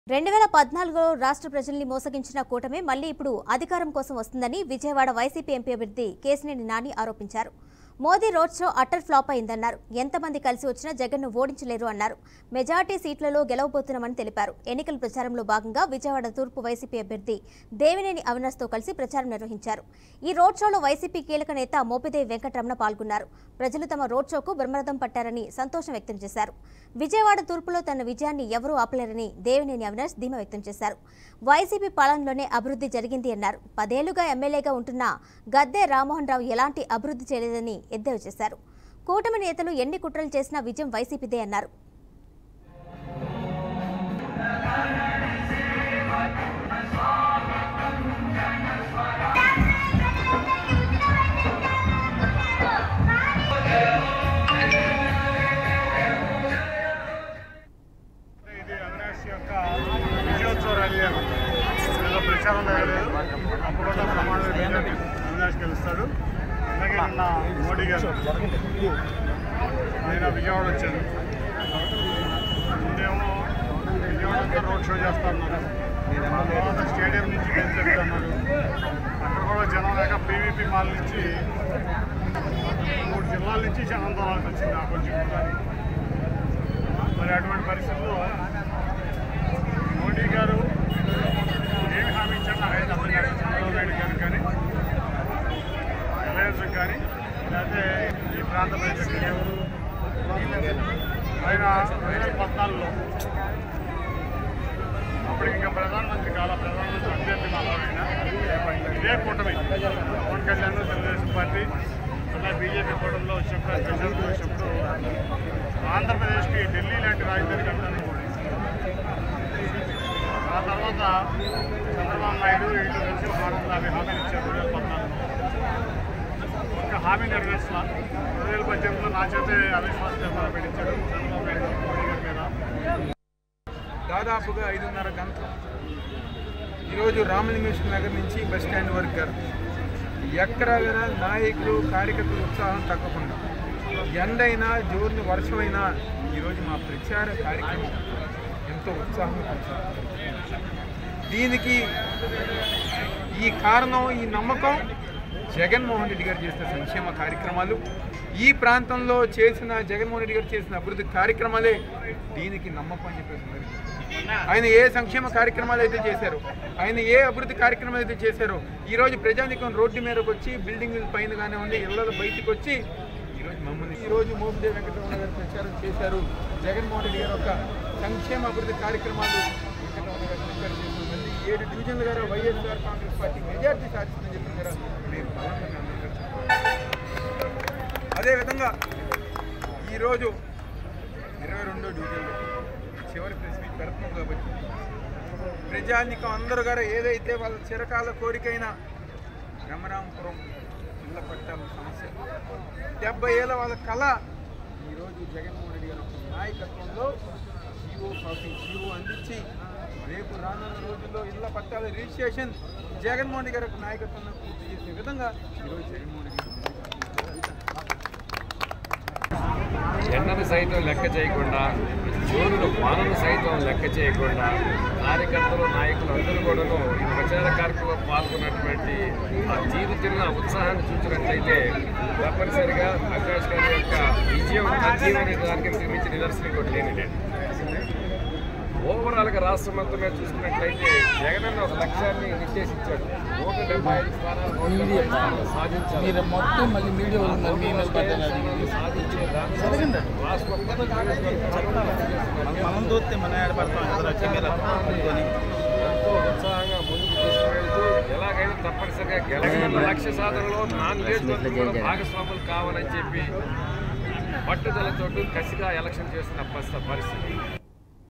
రెండు వేల పద్నాలుగులో రాష్ట్ర ప్రజల్ని మోసగించిన కూటమి మళ్లీ ఇప్పుడు అధికారం కోసం వస్తుందని విజయవాడ వైసీపీ ఎంపీ అభ్యర్థి కేసినేని నాని ఆరోపించారు Modi road show utter flop అయిందన్నారు ఎంతమంది కలిసి వచ్చినా జగన్ను ఓడించలేరు అన్నారు మెజార్టీ సీట్లలో గెలవబోతున్నామని తెలిపారు ఎన్నికల ప్రచారంలో భాగంగా విజయవాడ తూర్పు వైసీపీ అభ్యర్థి దేవినేని అవినాష్తో కలిసి ప్రచారం నిర్వహించారు ఈ రోడ్ షోలో వైసీపీ కీలక నేత మోపిదేవి వెంకటరమణ పాల్గొన్నారు ప్రజలు తమ రోడ్ షోకు బ్రహ్మరథం పట్టారని సంతోషం వ్యక్తం చేశారు విజయవాడ తూర్పులో తన విజయాన్ని ఎవరూ ఆపలేరని దేవినేని అవినాష్ ధీమా వ్యక్తం చేశారు వైసీపీ పాలనలోనే అభివృద్ధి జరిగింది అన్నారు పదేళ్లుగా ఎమ్మెల్యేగా ఉంటున్న గద్దె రామ్మోహన్ రావు ఎలాంటి అభివృద్ధి చేయలేదని ఎద్దేవా చేశారు కూటమి నేతలు ఎన్ని కుట్రలు చేసినా విజయం వైసీపీదే అన్నారు ఇది అవినాష్ యొక్క విజయోత్సవ ర్యాలీ అని ఏదో ప్రచారం జరగలేదు అప్పుడున్న ప్రమాణ మెజార్టీ అవినాష్ గెలుస్తాడు అలాగే నిన్న మోడీ గారు ఆయన విజయవాడ వచ్చారు ముందేమో విజయవాడ రోడ్ షో చేస్తా ఉన్నారు ఆ తర్వాత స్టేడియం నుంచి బయలుదేరుతున్నారు అక్కడ కూడా జనం లేక పీవీపీ మాల్ నుంచి మూడు జిల్లాల నుంచి జనం దొరాల్సి వచ్చింది ఆ కొంచెం కూడా మరి అటువంటి పరిస్థితుల్లో మోడీ గారు ఏమి హామీ ఇచ్చారు నాకైతే అర్థం కాదు చంద్రబాబు నాయుడు గారికి కానీ రిలయన్స్కి కానీ లేకపోతే ఈ ప్రాంత ప్రజలకు ఎవరు ఆయన రెండు వేల పద్నాలుగులో అప్పటికి ఇంకా ప్రధానమంత్రి కాల ప్రధానమంత్రి అభ్యర్థి మాత్రమైనా ఇదే కూటమి పవన్ కళ్యాణ్ తెలుగుదేశం పార్టీ అలా బీజేపీ కూటమిలో వచ్చినప్పుడు ప్రజలతో వచ్చినప్పుడు ఆంధ్రప్రదేశ్కి ఢిల్లీ లాంటి రాజధాని కట్టడానికి ఆ తర్వాత చంద్రబాబు నాయుడు వీళ్ళు కలిసి భారత్ యాభై హామీలు ఇచ్చారు రెండు వేల పద్నాలుగు ఒక హామీ నెరవేర్చిన రెండు వేల పద్దెనిమిదిలో నా చేతే అవిశ్వాస తీర్మానం పెట్టించాడు చంద్రబాబు నాయుడు మోడీ గారి మీద దాదాపుగా ఐదున్నర గంటలు ఈరోజు రామలింగేశ్వర నగర్ నుంచి బస్ స్టాండ్ వరకు గారు ఎక్కడ కూడా నాయకులు కార్యకర్తల ఉత్సాహం తగ్గకుండా ఎండైనా జోరుని వర్షమైనా ఈరోజు మా ప్రచార కార్యక్రమం ఎంతో ఉత్సాహంగా కొనసాగుతుంది దీనికి ఈ కారణం ఈ నమ్మకం జగన్మోహన్ రెడ్డి గారు చేసిన సంక్షేమ కార్యక్రమాలు ఈ ప్రాంతంలో చేసిన జగన్మోహన్ రెడ్డి గారు చేసిన అభివృద్ధి కార్యక్రమాలే దీనికి నమ్మకం అని చెప్పేసి ఉన్నారు. ఆయన ఏ సంక్షేమ కార్యక్రమాలు అయితే చేశారో ఆయన ఏ అభివృద్ధి కార్యక్రమాలు అయితే చేశారో ఈరోజు ప్రజానికం రోడ్డు మీదకి వచ్చి బిల్డింగ్ పైన కానివ్వండి ఇళ్లలో బయటికి వచ్చి ఈరోజు మమ్మల్ని ఈరోజు మోపిదేవి వెంకటరమణ గారు ప్రచారం చేశారు జగన్మోహన్ రెడ్డి గారు ఒక సంక్షేమ అభివృద్ధి కార్యక్రమాలు వెంకటరమణ గారు ప్రచారం చేశారు మళ్ళీ ఏడు డివిజన్లు గారు వైఎస్ఆర్ కాంగ్రెస్ పార్టీ మెజార్టీ సాధిస్తుందని చెప్పిన గారు మేము బలంగా మీ అందరికీ చెప్తున్నాం. అదేవిధంగా ఈరోజు ఇరవై రెండో డివిజన్లో చివరి ప్రెస్ మీట్ పెడుతున్నాం కాబట్టి ప్రజానికం అందరూ గారు ఏదైతే వాళ్ళ చిరకాల కోరికైన బ్రహ్మరాంపురం ఇళ్ళ పట్టాల సమస్య డెబ్బై ఏళ్ళ వాళ్ళ కళ ఈరోజు జగన్మోహన్ రెడ్డి గారి నాయకత్వంలో జీవో కాపీ జీవో అందించి రేపు రానున్న రోజుల్లో ఇళ్ళ పట్టాల రిజిస్ట్రేషన్ జగన్మోహన్ రెడ్డి గారి యొక్క నాయకత్వంలో పూర్తి చేసే విధంగా ఈరోజు జగన్మోహన్ రెడ్డి గారు ఎండను సైతం లెక్క చేయకుండా జోరును వానను సైతం లెక్క చేయకుండా కార్యకర్తలు నాయకులు అందరూ కూడాను ఈ ప్రచార కార్యక్రమంలో పాల్గొన్నటువంటి ఆ తీరు తిరిగిన ఉత్సాహాన్ని చూసినట్లయితే తప్పనిసరిగా అవినాష్ గారి యొక్క విజయం అనే దానికి నిర్మించి నిదర్శనం ఇంకోటి లేని లేదు ఓవరాల్గా రాష్ట్రం మొత్తం మీద చూసుకున్నట్లయితే జగనన్న ఒక లక్ష్యాన్ని నిర్దేశించాడు నూట డెబ్బై ఐదు స్థానాలు నూట డెబ్బై ఐదు స్థానాలు సాధించాలి మీరు మొత్తం మళ్ళీ మీడియా వాళ్ళు ఉన్నారు మీ మీద పడ్డారు అది సాధించే దాంట్లో రాష్ట్ర మనం చూస్తే మన ఆడ పడతాం ఎదురు కెమెరా పట్టుకొని ఎంతో ఉత్సాహంగా ముందుకు తీసుకువెళ్తూ ఎలాగైనా తప్పనిసరిగా గెలగల లక్ష్య సాధనలో నా నియోజకవర్గం కూడా భాగస్వాములు కావాలని చెప్పి పట్టుదలతోటి కసిగా ఎలక్షన్ చేస్తున్న పరిస్థితి